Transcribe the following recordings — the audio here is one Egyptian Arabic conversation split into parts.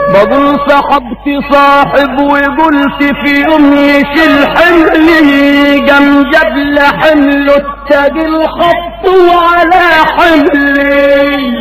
بقول صاحبت صاحب وقلت في يوم يشيل حملي جم جبل حمله التاج الخط وعلى حملي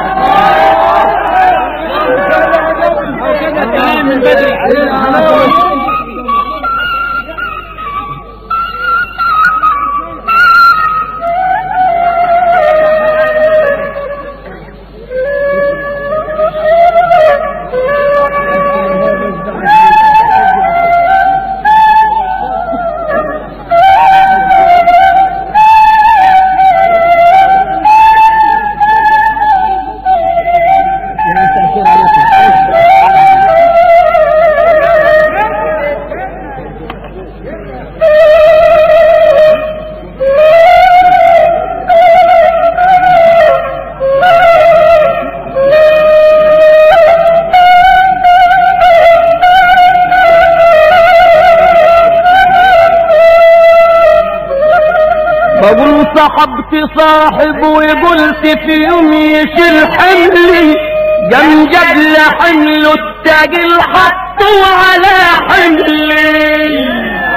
بقول صاحبت صاحب وقلت في يوم يشيل حملي جم جبل حمله التاج الحط وعلى حملي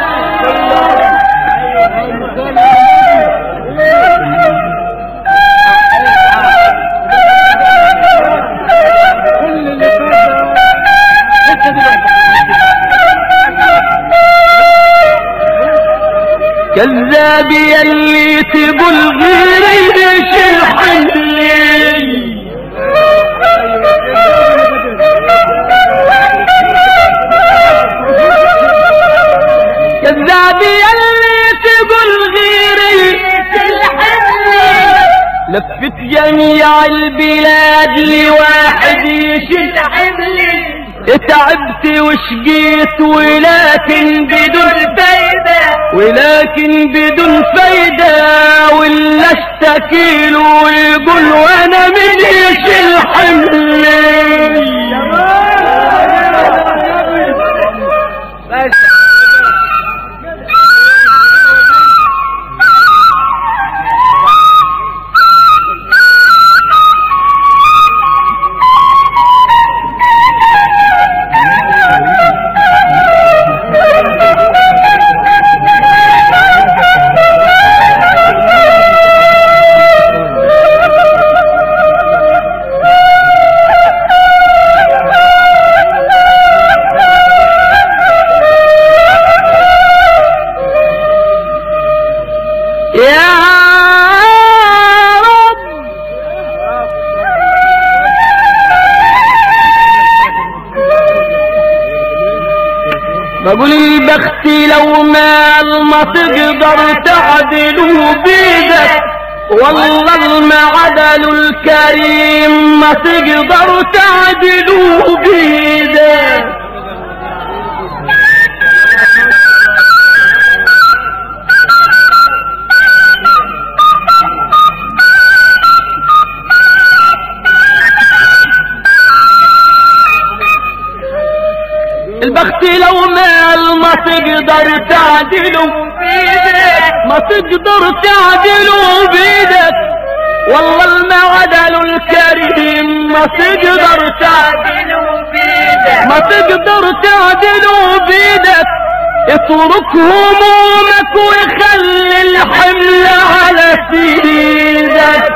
كذاب يلي تقول غيري يشيل حملي كذاب يلي تقول غيري لفت جميع البلاد لواحد يشيل حملي تعبت وشقيت ولكن بدون فايدة ولكن بدون فايدة ولا اشتكي له ويقول وانا من يشيل حملي يا رب بقول البخت لو مال ما تقدر تعدله بيدك والله المعدل الكريم ما تقدر تعدله بيدك البخت لو مال ما تقدر تعدله بيدك ما تقدر تعدله بيدك والله المعدل الكريم ما تقدر تعدله بيدك ما تقدر تعدله بيدك اترك همومك وخلي الحمل على سيدك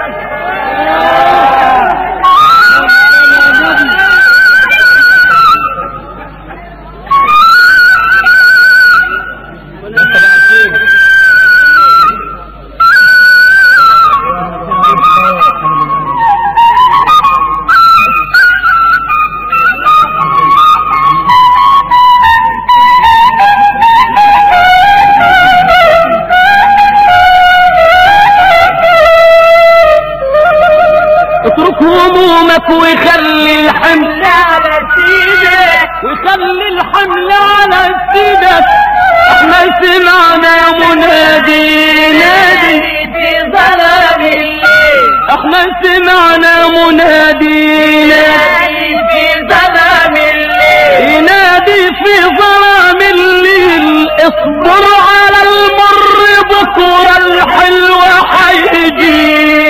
اترك همومك وخلي الحمل على سيدك وخلي الحمل على سيدك احنا سمعنا منادي نادي في ظلام الليل احنا سمعنا منادي نادي في ظلام الليل ينادي في ظلام الليل اصبر على المر بكره الحلوة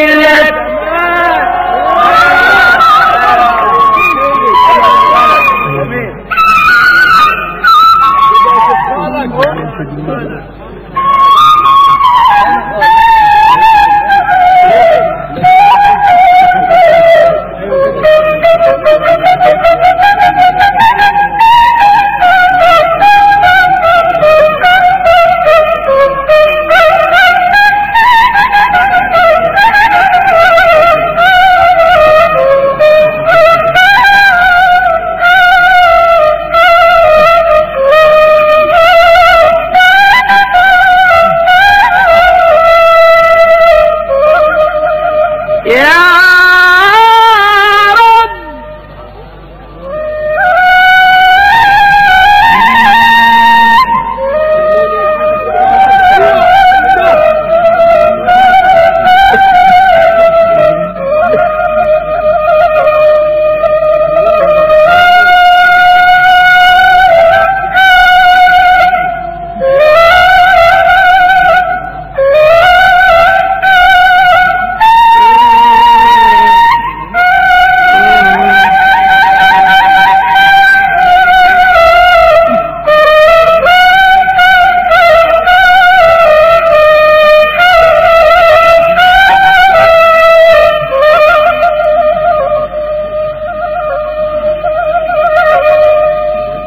حيجيلك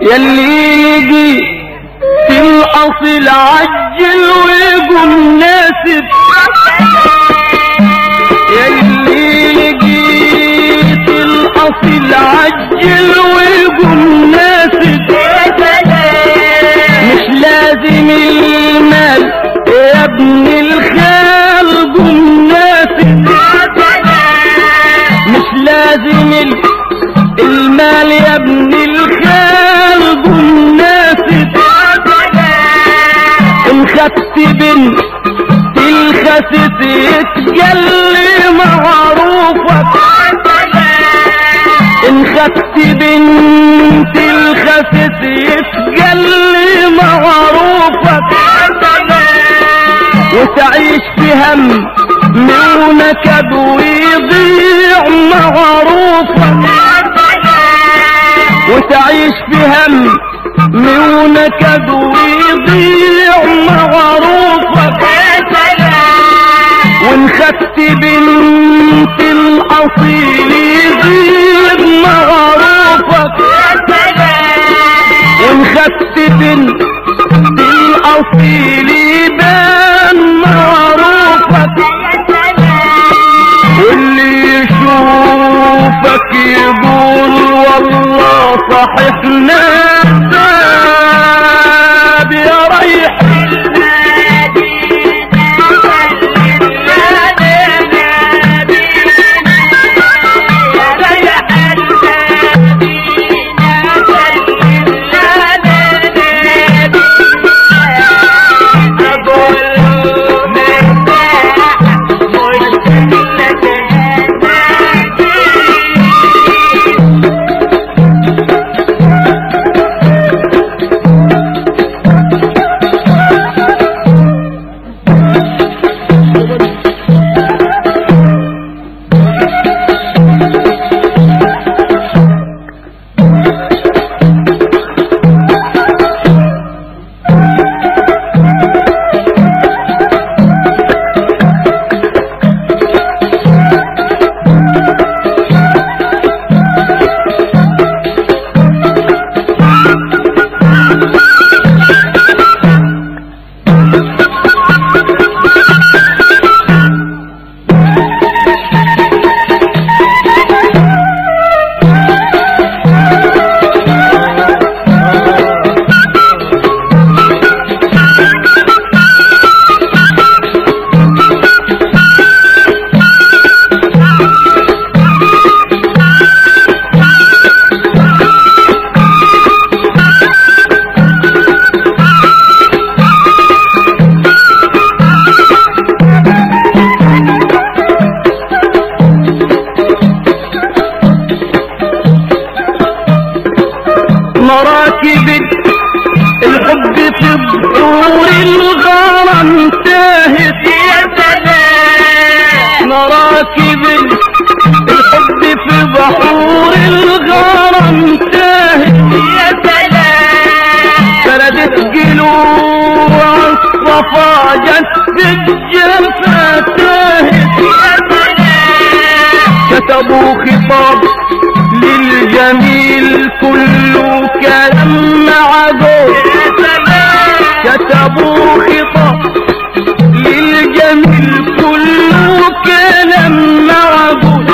يلي يجي في الاصل عجل ويقوم ناسب يلي يجي في الاصل عجل ويقوم ناسب مش لازم المال يا ابن الخال قوم ناسب مش لازم ال- المال يا ابن الخال قوم ناسب ان خدت بنت الخسس يتجلي معروفك ان خدت بنت الخسس يتجلي معروفك وتعيش في هم ونكد ويضيع معروفك وتعيش في هم ونكد ويضيع معروفك وان خدت بنت الاصيل يزيد معروفك وان خدت بنت الاصيل يبان معروفك واللي يشوفك يقول والله صحيح نساب يا ريح مراكب الحب في بحور الغرام انتهت مراكب الحب في بحور الغرام انتهت فردت جلوع الصفا جت الجفا تاهت كتبوا خطاب للجميل كله كلام معجوب كتبوا خطاب للجميل كله كلام معجوب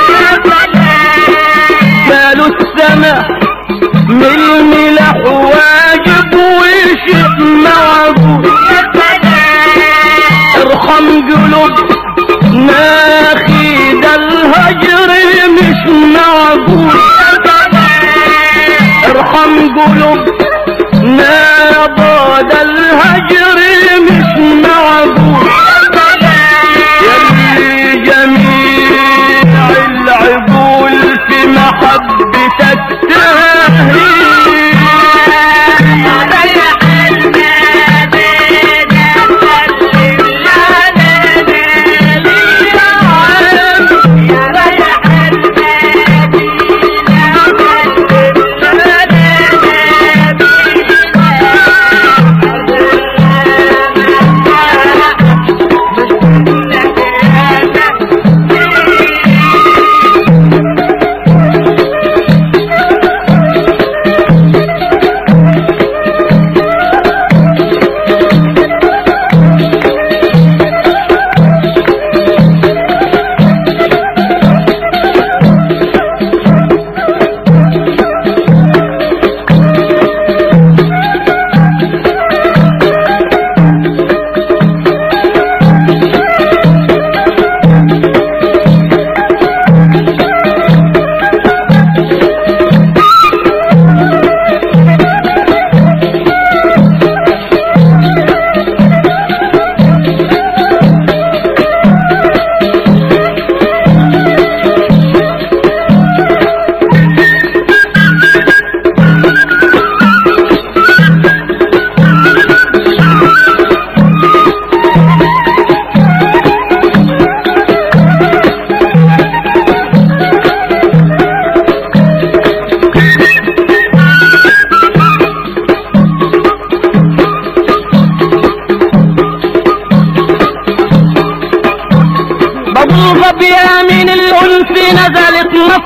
قالوا السماء من الملح واجب وشيء معجوب ارحم قلوب ناخي ده الهجر مش معقول ارحم قلوب نابا ده الهجر مش معقول يلي جميع العقول في محبتك تهي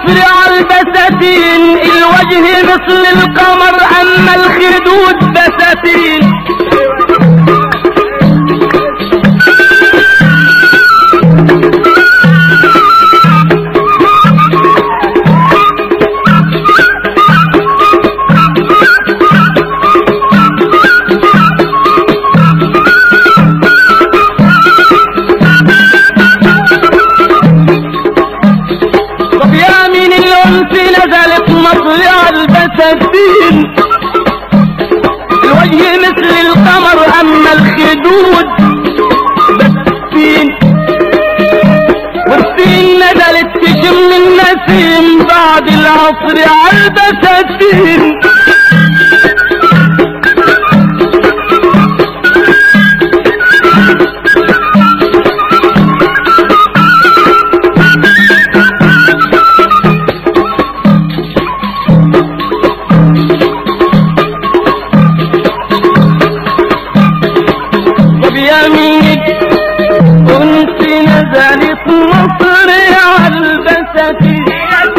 المصري على البساتين الوجه مثل القمر اما الخدود بساتين طب يا مين الانس نزلت مطلع البساتين الوجه مثل القمر اما الخدود بساتين والسين نزلت تشم النسيم بعد العصر على البساتين طب يا مين كنت نزلت مصر على البساتين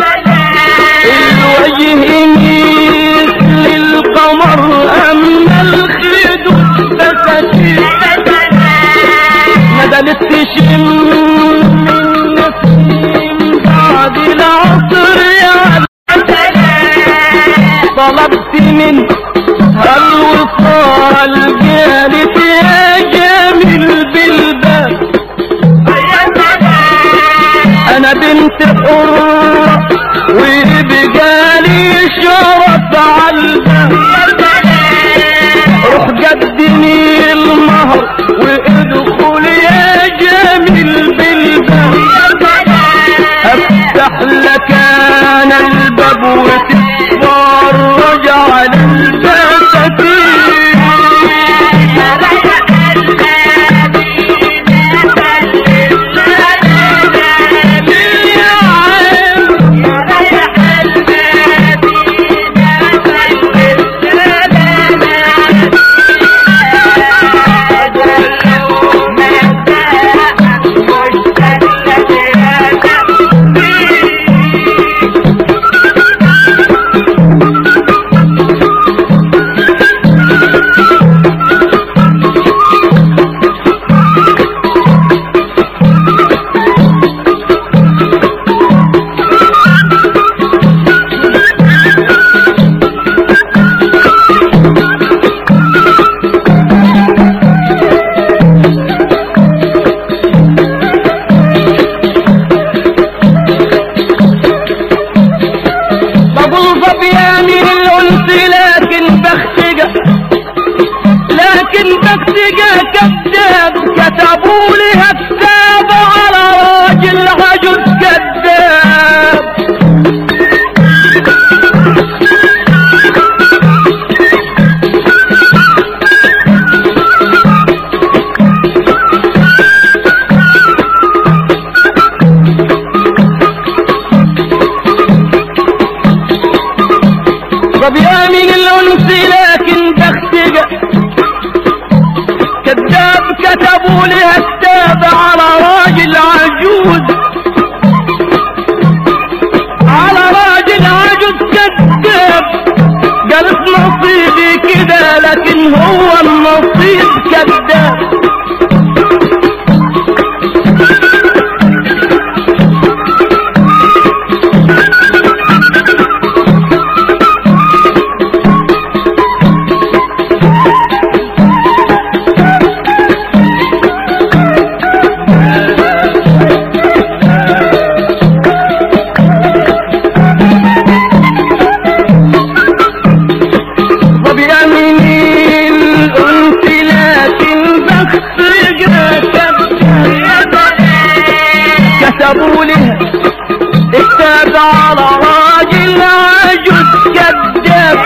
الوجه مثل القمر اما الخدود بساتين نزلت تشم النسيم بعد العصر يا طلبت من الوصال جالت يا جميل بالباب انا بنت حرة وبقالي شرف عالباب روح قدمي المهر وادخل يا جميل بالباب افتح لك انا الباب وتتفرج على البساتين يا عم بقول ظبياني الانس لكن بختجة لكن بختجة كذاب كتبوا لي كتاب على راجل عجوز كذاب ظبياني الانس لكن بختجة كذاب كتبوا لي كتاب على راجل عجوز على راجل عجوز كذاب قالت نصيبي كده لكن هو النصيب كذاب طب يا منين الانس لكن بختجة كتبوا لها كتاب على راجل عجوز كذاب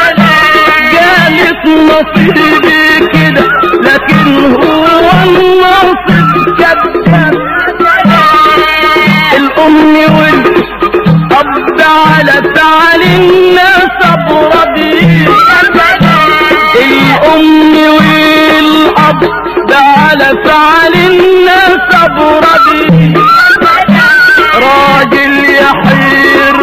قالت نصيبي كده لكن هو النصيب كذاب الام والاب على فعل الناس راضيين الام والاب على فعل الناس راضيين راجل يحير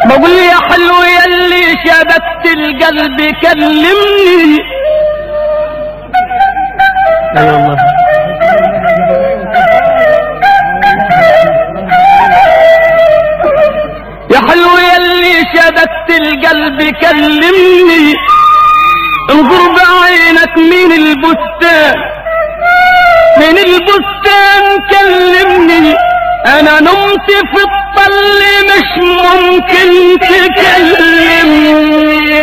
بقول يا حلو يلي شبكت القلب كلمني اي والله يا حلو يلي شبكت القلب كلمني انظر بعينك من البستان من البستان كلمني انا نمت في الطل مش ممكن تكلمني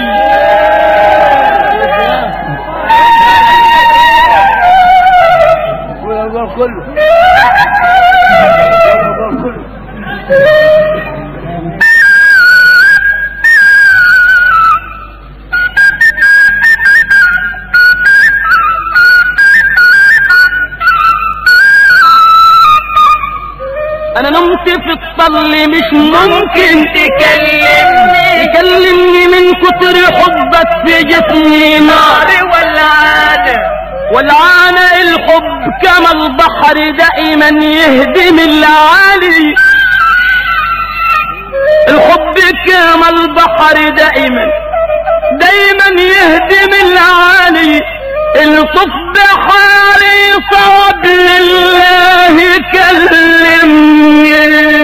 انا نمت في الطل مش ممكن تكلمني تكلمني من كتر حبك في جسمي نار والعادة والعانى الحب كما البحر دائما يهدم العالي الحب كما البحر دائما دايما يهدم العالي الطف بحالي صعب لله كلمني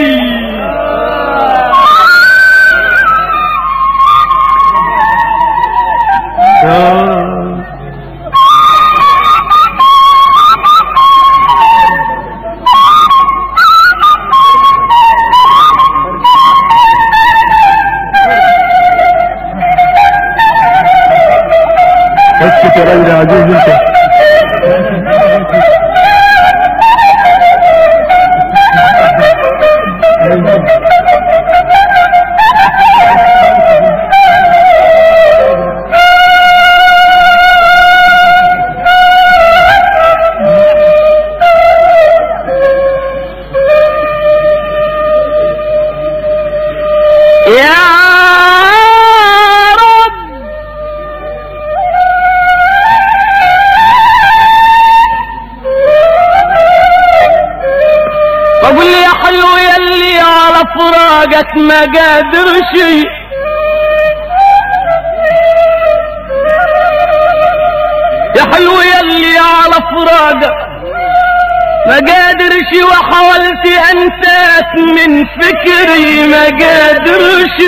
اسكت يا راجل يا عزيز انت يا رب بقول يا حلو يلي على فراقك ما قادرش يا حلو يلي على فراقك ما قادرش وحاولت انساك من فكري ما قادرش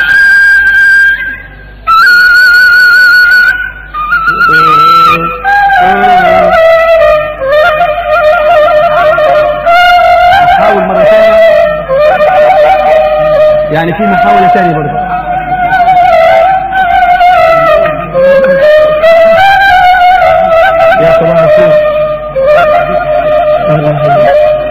حاول مرة ثانية يعني في محاولة ثانية برضه يا صباح الخير أهلا وسهلا.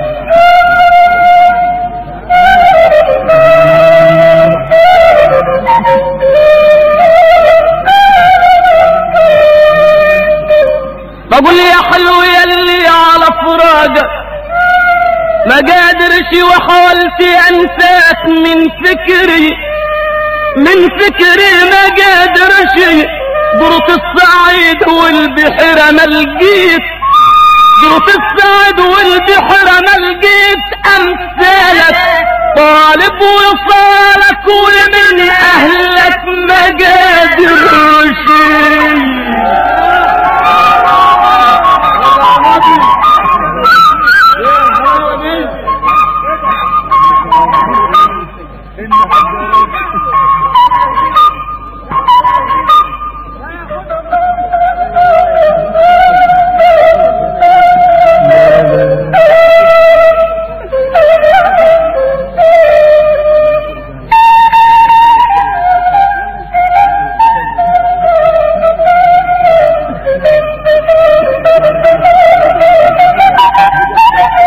بقول يا حلو يلي على فراقك ما قادرش وحاولت انساك من فكري من فكري ما قادرش درت الصعيد والبحر ما لقيت درت الصعيد والبحر ما لقيت امثالك طالب وصالك ومن اهلك ما قادرش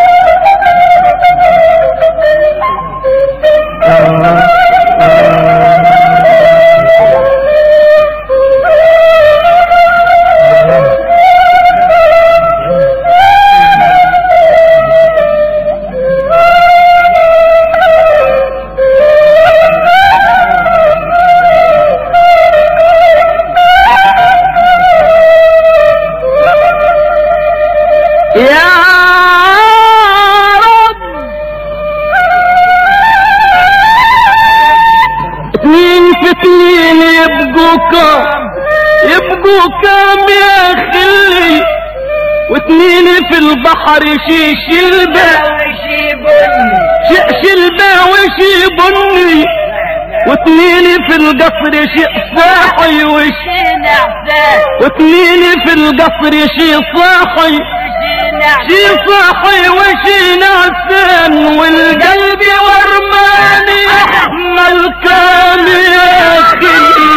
آه، آه. يبقوا كام يبقوا كام يا خلي واتنين في البحر شيش الباء وشي بني شيش الباء وشي بني واتنين في القصر شيء صاحي وش وشي نعسان واتنين في القصر شي صاحي وشي نعسان شي صاحي وشي نعسان والقلب ورماني احمل كام يا خلي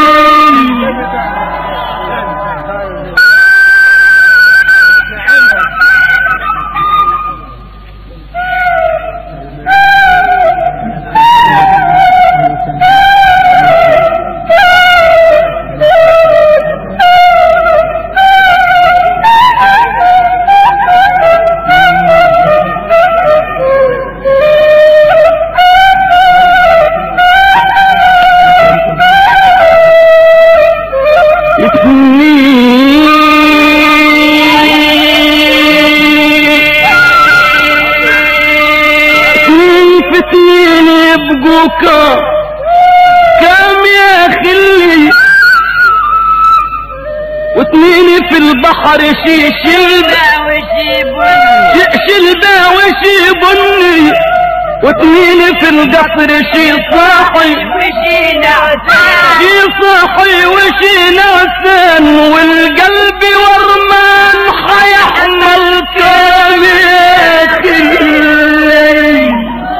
اثنين في اثنين يبقوا كام كام يا خلي واثنين في البحر شيش الباء وشي بني شيش الباء وشي بني واثنين في القصر شي صاحي وشي نعسان شي صاحي وشي نعسان والقلب ورمان حيحمل كام يا خلي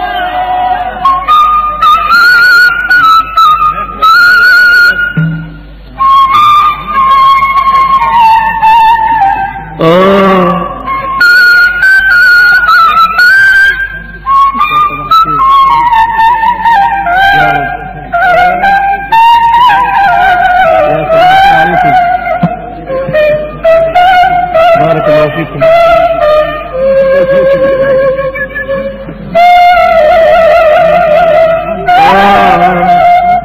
آه يا رب يا سلام عليكم بارك الله فيكم آه.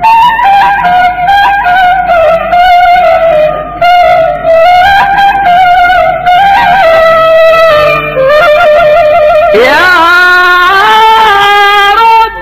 يا رب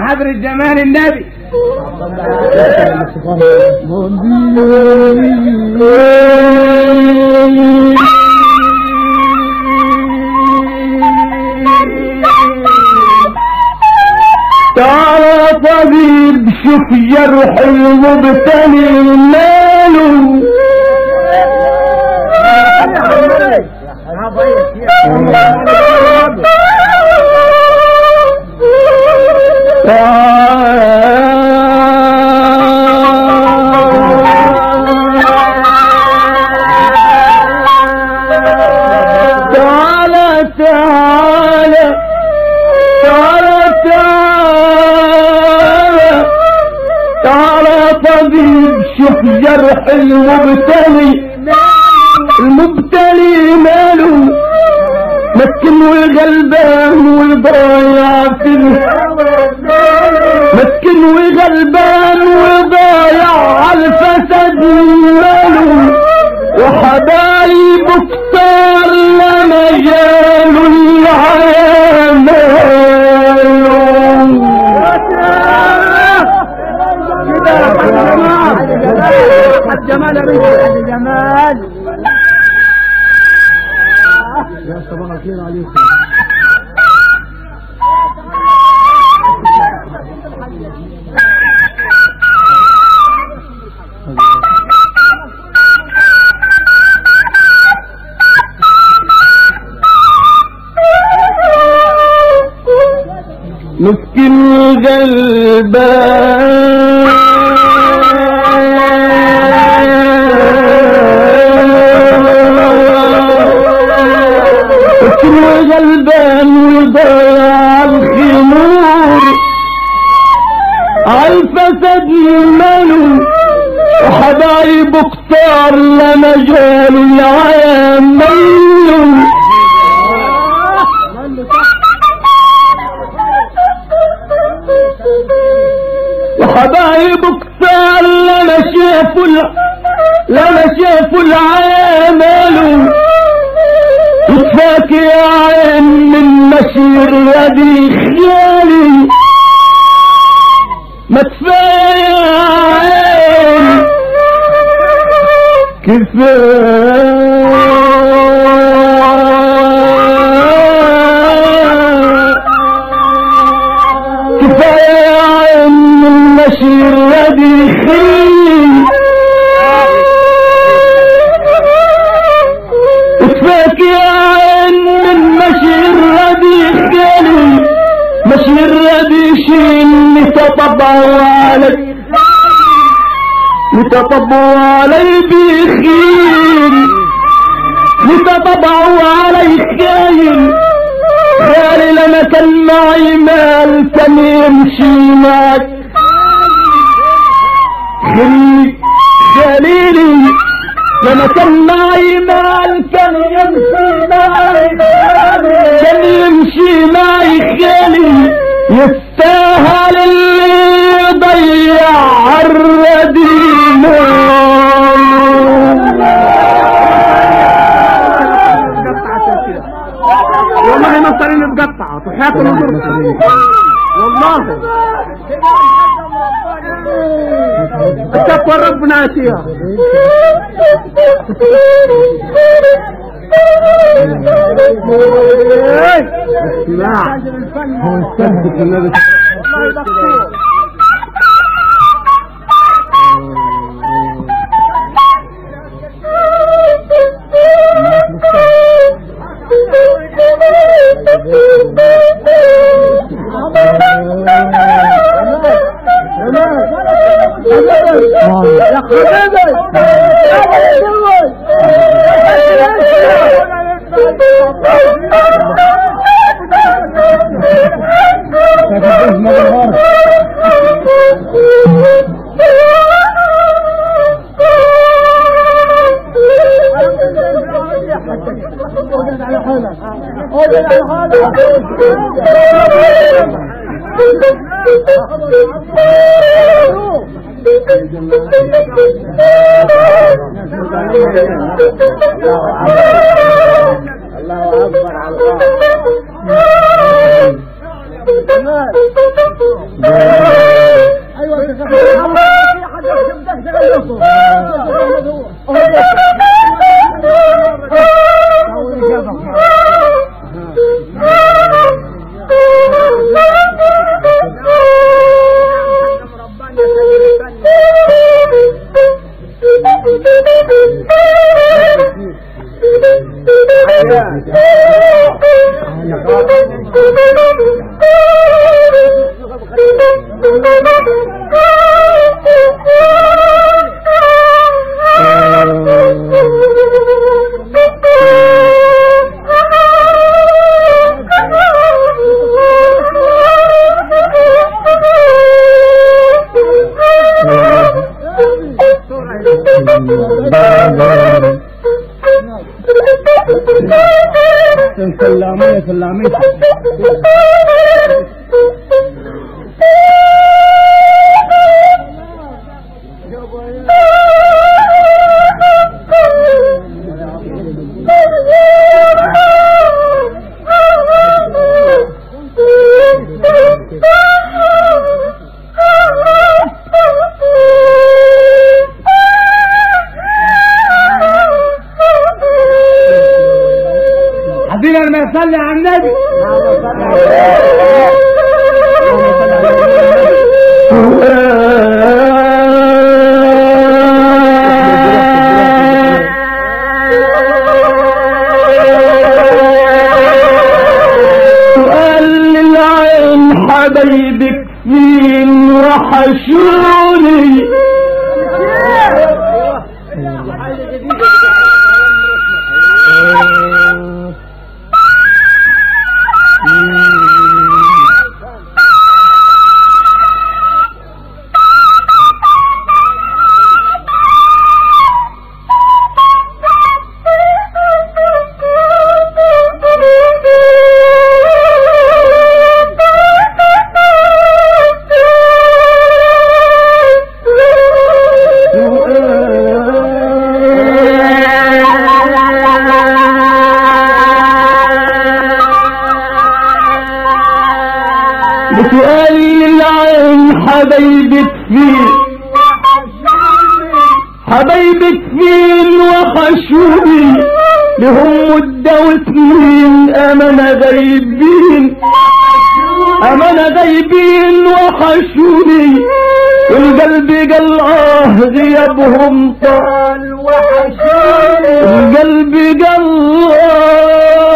حضرة جمال النبي تعالى طبيب شوف جرح المبتلي ماله تعالى تعالى تعالى تعالى تعالى طبيب شوف جرح المبتلي المبتلي ماله مسكن والغلبان والضايع في مسكن وغلبان وضايع عالفسد ماله وحبايب كتار لما جالوا العيان جمال جمال جمال مسكين غلبان مسكين غلبان وضيع الخمور عالفسد ماله وحبايبه كتار لما جالوا العيان ميلوا وحبايبه كتار لما شافوا ال- لما شافوا العامل يكفاك يا عين من مشير يدي خيالي ما كفاية يا عين كفاية كفاية يا عين المشي الذي خيل كفاك يا عين من مشي الذي خيل مشي الذي شيل لتطبعوا علي لتطبعوا علي بخيل لتطبعوا علي خيل خالي لما كان معي مال كان يمشي معك خلي خليلي لما كان معي مال كان يمشي معي كان يمشي معي خالي يستاهل اللي يضيع الرديم والله مصرين مقطعة وحياة النظر والله التقوى ربنا يسيها لا والله دكتور يا الله اكبر على الله سلامية سلامية حبيبي لما يصلي على النبي سؤال للعين حبايبك فين وحشوني بسؤال للعين حبايبك فين حبايبك فين وحشوني لهم مدة وسنين أمانة غايبين أمانة غايبين وحشوني القلب قال آه غيابهم طال وحشوني القلب قال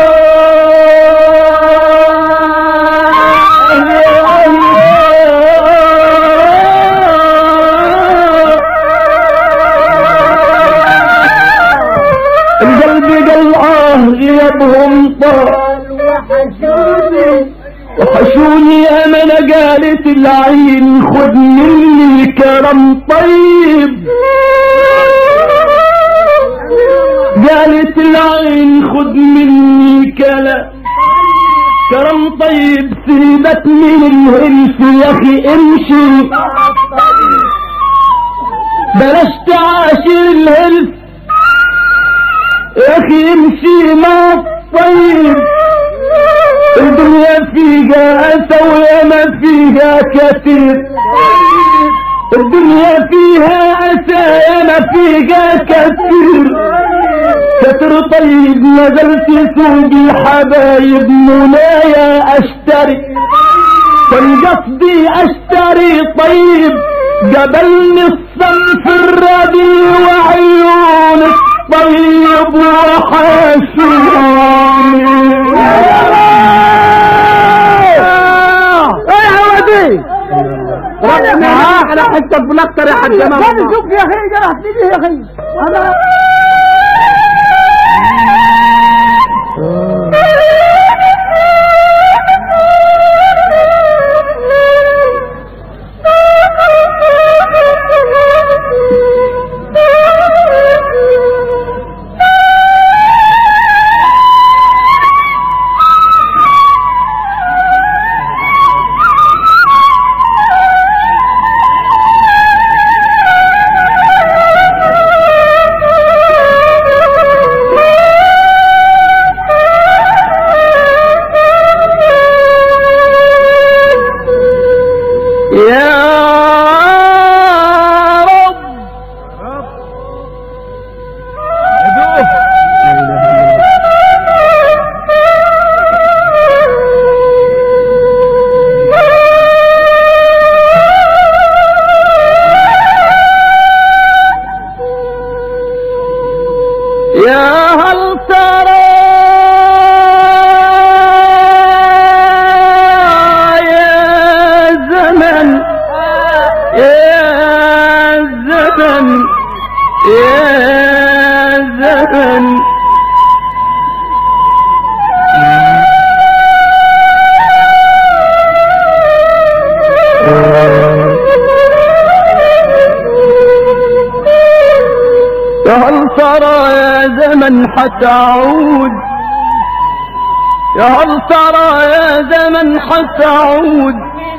القلب قال آه غيابهم طال وحشوني وحشوني أمانة قالت العين خد مني كرم طيب قالت العين خد مني كلام كرم طيب سيبك من الهلف يا اخي امشي بلاش تعاشر الهلف يا اخي امشي مع الطيب الدنيا فيها أسى وياما فيها كثير الدنيا فيها أسى ياما فيها كثير كتر طيب نزلت سوق الحبايب منايا اشتري كان قصدي اشتري طيب قبلني الصنف الردي وعيون الطيب وحشوني ايه يا ودي ربنا على حته بنكتر يا حاج جمال شوف يا اخي جرح تيجي يا اخي انا يا هل ترى يا زمن يا زمن يا زمن يا هل ترى يا زمن حتعود يا هل ترى يا زمن حتعود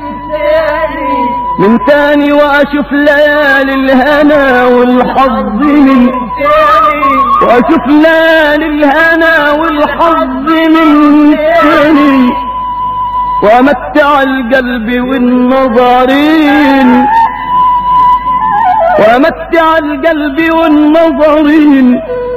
من تاني واشوف ليالي الهنا والحظ من واشوف ليالي الهنا والحظ من تاني وامتع القلب والنظرين وامتع القلب والنظرين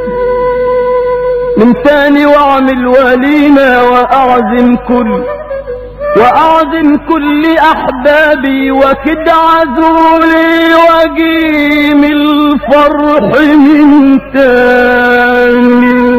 من تاني واعمل وليمة واعزم كل واعزم كل احبابي وكد عزولي واجيم الفرح من تاني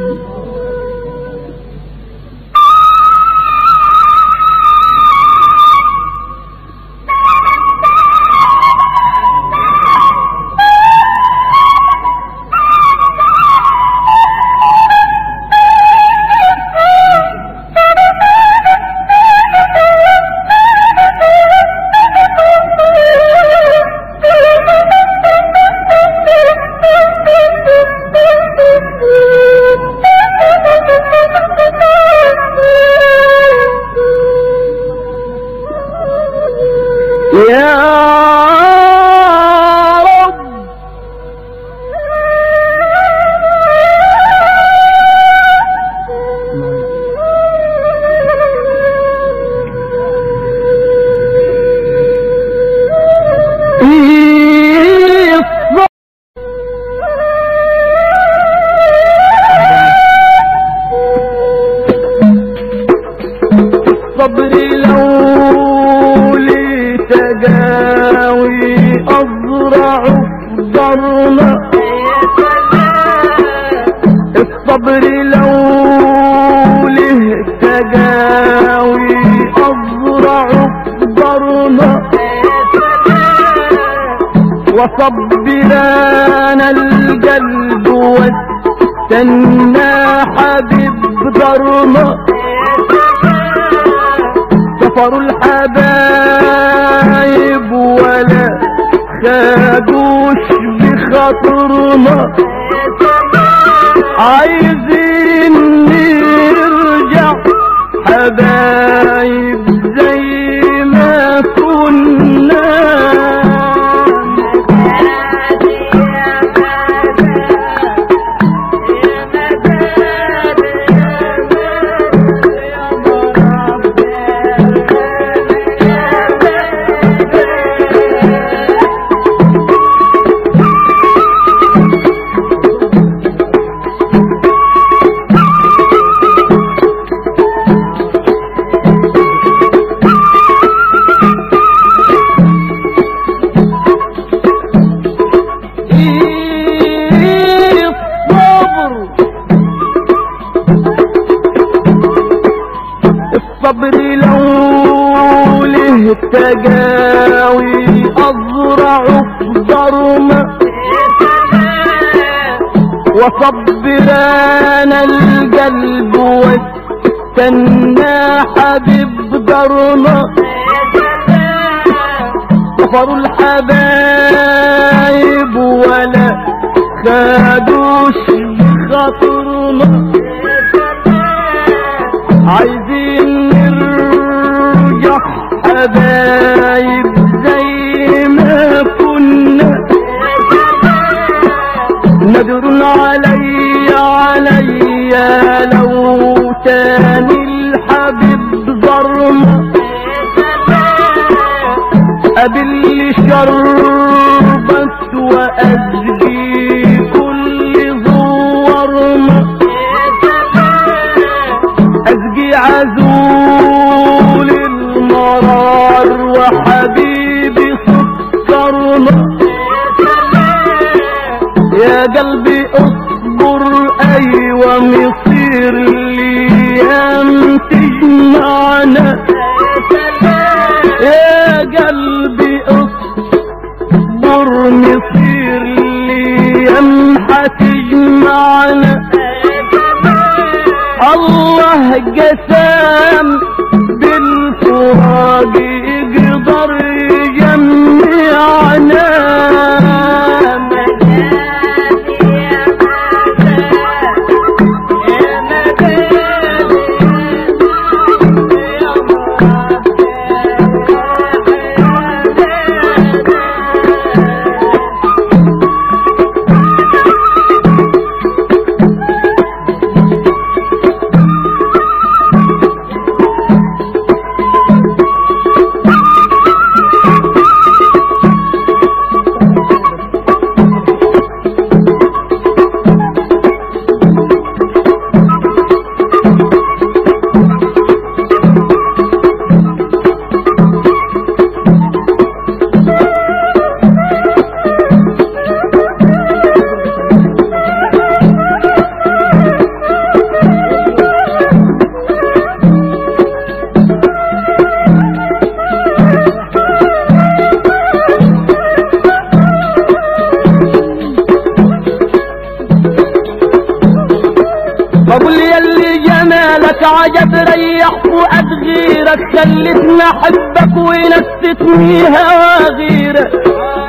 يا رب الصبر صبري لو لي تجاوي أزرع ضرنا الصبر لو له تجاوي أزرع ضرنا وصبران القلب واستنى حبيب ضرنا سفروا الحبايب ولا خدوش بخاطرنا عايزين نرجع حبايب زي ما كنا الصبر الصبر لو له تجاوي أزرع ضرما وصبران القلب واستنى حبيب ضرما كفروا الحبايب ولا خدوش خاطرنا عايزين نرجع حبايب زي ما كنا ندر علي علي لو تاني الحبيب ظرمه قابل شربت وأزجي كل زورنا أزجي عزول المرار وحبيبي سكرنا يا قلبي اصبر مصير الايام تجمعنا يا قلبي اصبر مصير الايام حتجمعنا الله قسم بالفراق يقدر يجمعنا بقول يلي جمالك عجب ريح فؤاد غيرك خلتني احبك ونستني هوا غيرك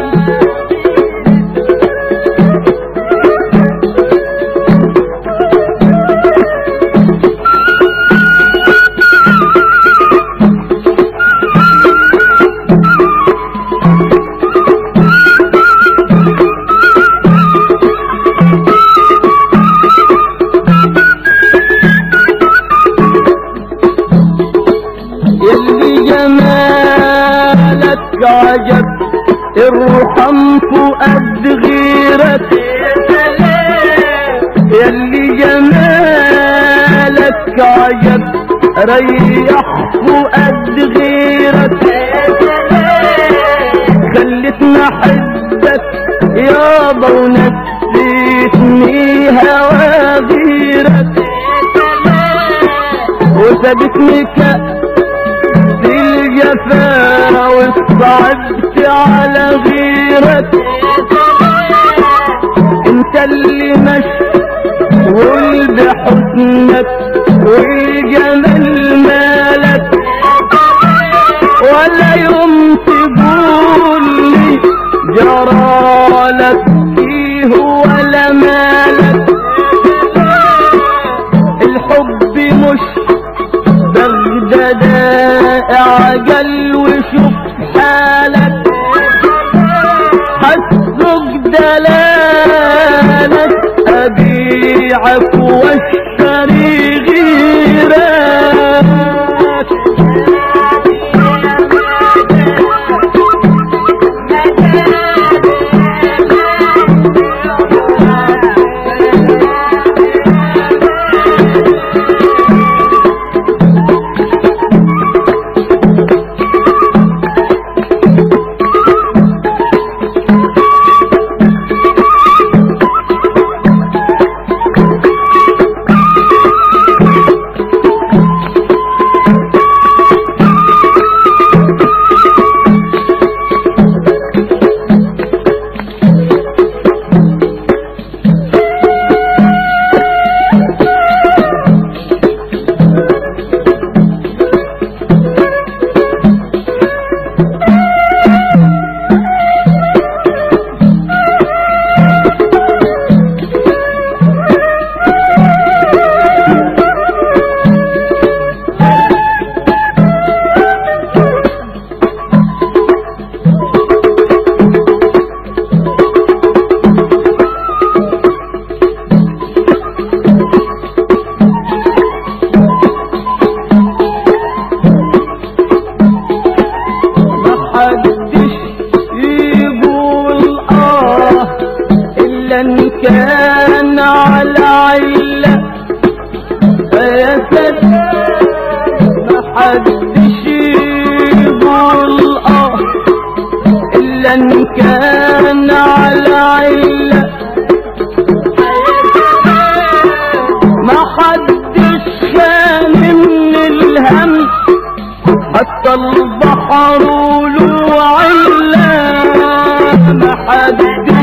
يلي جمالك عجب ارحم فؤاد غيرك يلي جمالك عجب ريح فؤاد غيرك خلتني احبك يابا ونسيتني هوا غيرك وسابتني كأس الجفا واصطعدت على غيرك انت اللي مشغول بحسنك والجمال مالك ولا يوم تقول لي جرالك فيه ولا مالك الحب مش بغداد اعجل وشوف حالك حسك دلالك ابيعك واشتري غيرك محدش يقول اه الا ان كان على عله يا سلام محدش يقول اه الا ان كان على عله حتى البحر له علا محدش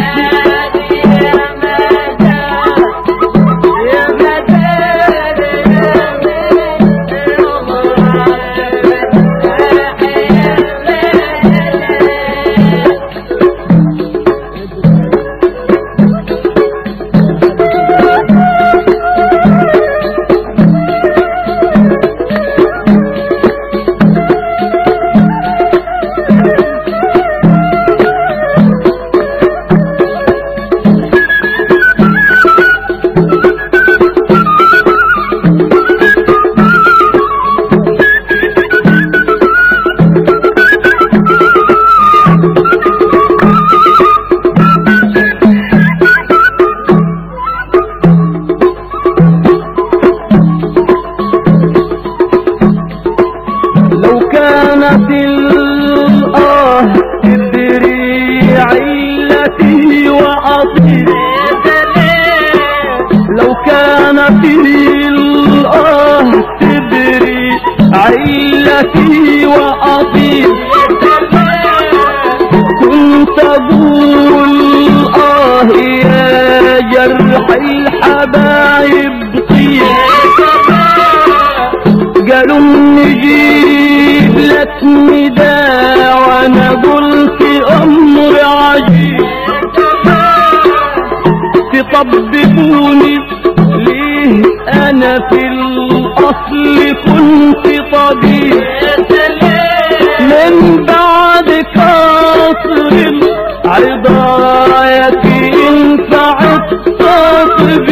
لو كانت الآه تدري علتي وأطيري لو كانت الآه تدري علتي وأطيري كنت أقول آه يا جرح الحبايب طير قالوا نجيب لك نداء وانا قلت امر عجيب تطببوني ليه انا في الاصل كنت طبيب من بعد كسر العضاية ينفع التطبيب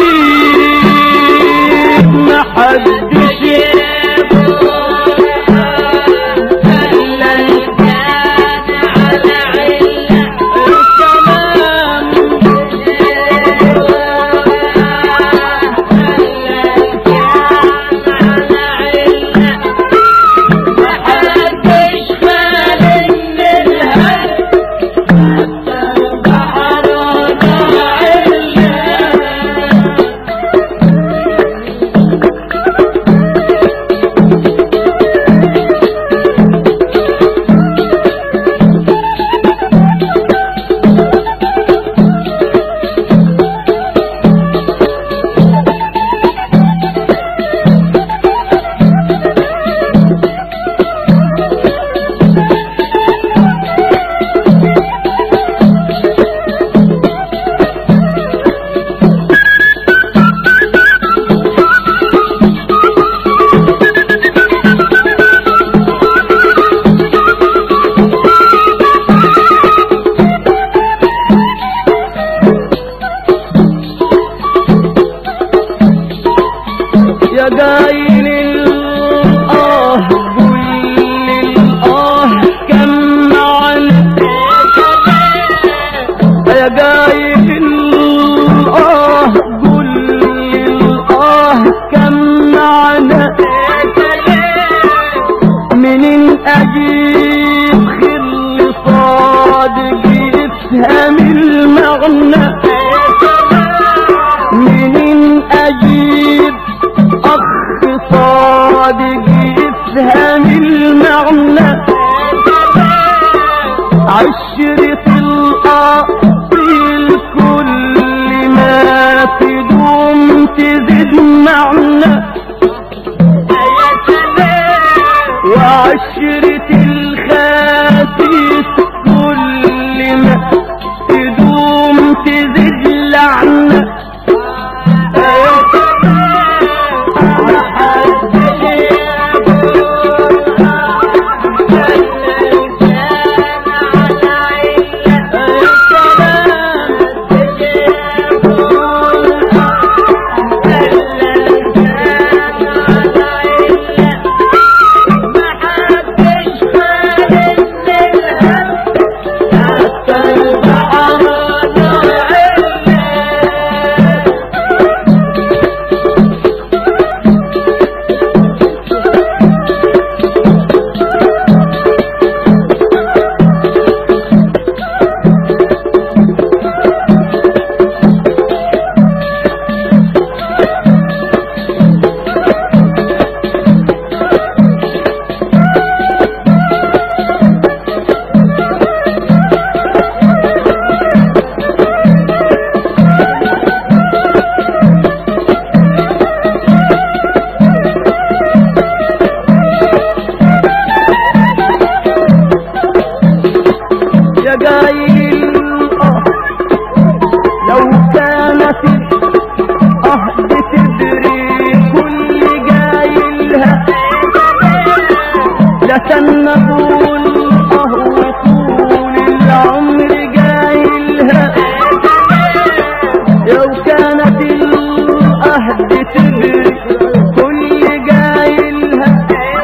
محدش يا قايل الآه قل للآه كم معنى يا قايل الآه قل للآه كم معنى من أجيب خل صادق يفهم المعنى من أجيب أخ صادق يفهم المعنى عشرة الأصيل كل ما تدوم تزيد معنى وعشرة الخاسيس كل ما تدوم تزيد لعنة لكن نقول اهو طول العمر جايلها لو كانت الأهد تبري كل جايلها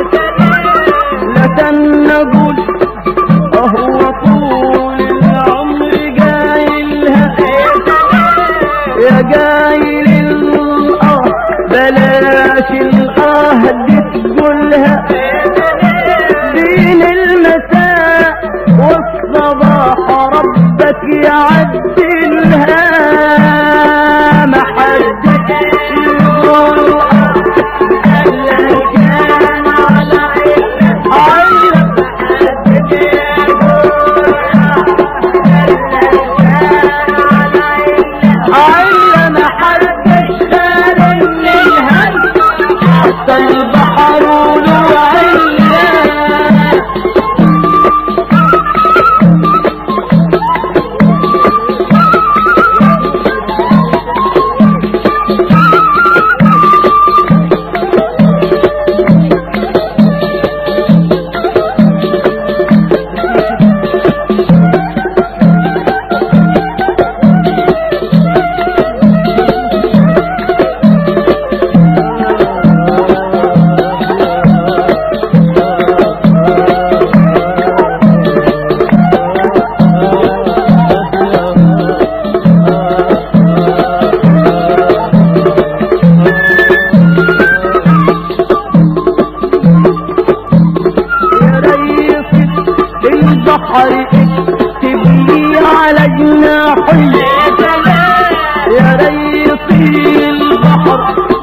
لكن نقول اهو طول العمر جايلها يا جايل الاه بلاش الأهد تقولها بين المساء والصباح ربك يعدلها ما حد يقول أهلا كان على عينك عينك ما حد خال من الهم حتى البحر له عينك يا ريس البحر اكتب لي على جناحي يا ريس البحر